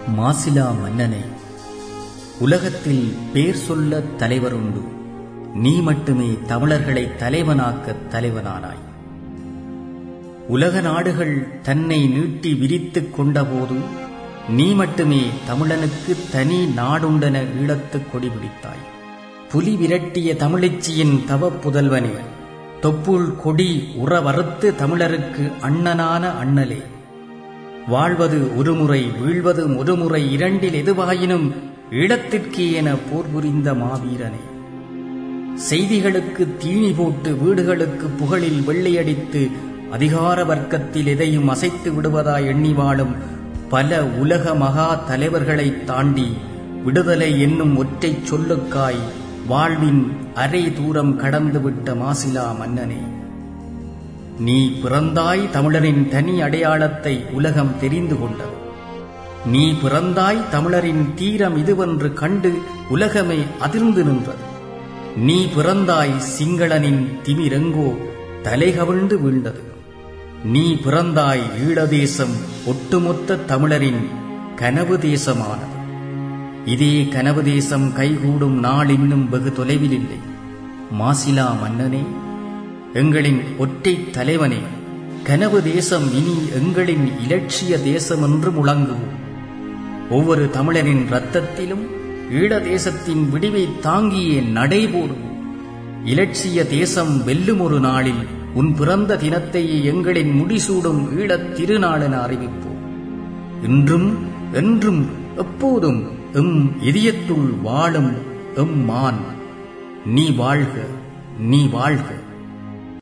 மாசிலா மன்னனே உலகத்தில் பேர் சொல்ல தலைவருண்டு நீ மட்டுமே தமிழர்களை தலைவனாக்க தலைவனானாய் உலக நாடுகள் தன்னை நீட்டி விரித்துக் கொண்டபோது நீ மட்டுமே தமிழனுக்கு தனி நாடுண்டென ஈழத்துக் கொடி பிடித்தாய் புலி விரட்டிய தமிழச்சியின் தவ புதல்வனே தொப்புள் கொடி உறவறுத்து தமிழருக்கு அண்ணனான அண்ணலே வாழ்வது ஒருமுறை வீழ்வது ஒருமுறை இரண்டில் எதுவாயினும் ஈழத்திற்கே என போர் புரிந்த மாவீரனே செய்திகளுக்கு தீனி போட்டு வீடுகளுக்கு புகழில் வெள்ளையடித்து அதிகார வர்க்கத்தில் எதையும் அசைத்து விடுவதாய் எண்ணி வாழும் பல உலக மகா தலைவர்களை தாண்டி விடுதலை என்னும் ஒற்றைச் சொல்லுக்காய் வாழ்வின் அரை தூரம் கடந்துவிட்ட மாசிலா மன்னனே நீ பிறந்தாய் தமிழரின் தனி அடையாளத்தை உலகம் தெரிந்து கொண்டது நீ பிறந்தாய் தமிழரின் தீரம் இதுவென்று கண்டு உலகமே அதிர்ந்து நின்றது நீ பிறந்தாய் சிங்களனின் திமிரெங்கோ தலைகவிழ்ந்து வீழ்ந்தது நீ பிறந்தாய் ஈழதேசம் ஒட்டுமொத்த தமிழரின் கனவு தேசமானது இதே கனவு தேசம் கைகூடும் நாள் இன்னும் வெகு தொலைவில் இல்லை மாசிலா மன்னனே எங்களின் ஒற்றை தலைவனே கனவு தேசம் இனி எங்களின் இலட்சிய தேசம் என்று முழங்குவோம் ஒவ்வொரு தமிழரின் இரத்தத்திலும் ஈழ தேசத்தின் விடிவை தாங்கியே நடைபோடுவோம் இலட்சிய தேசம் வெல்லும் ஒரு நாளில் உன் பிறந்த தினத்தை எங்களின் முடிசூடும் ஈழத் திருநாளென அறிவிப்போம் இன்றும் என்றும் எப்போதும் எம் இதயத்துள் வாழும் எம் மான் நீ வாழ்க நீ வாழ்க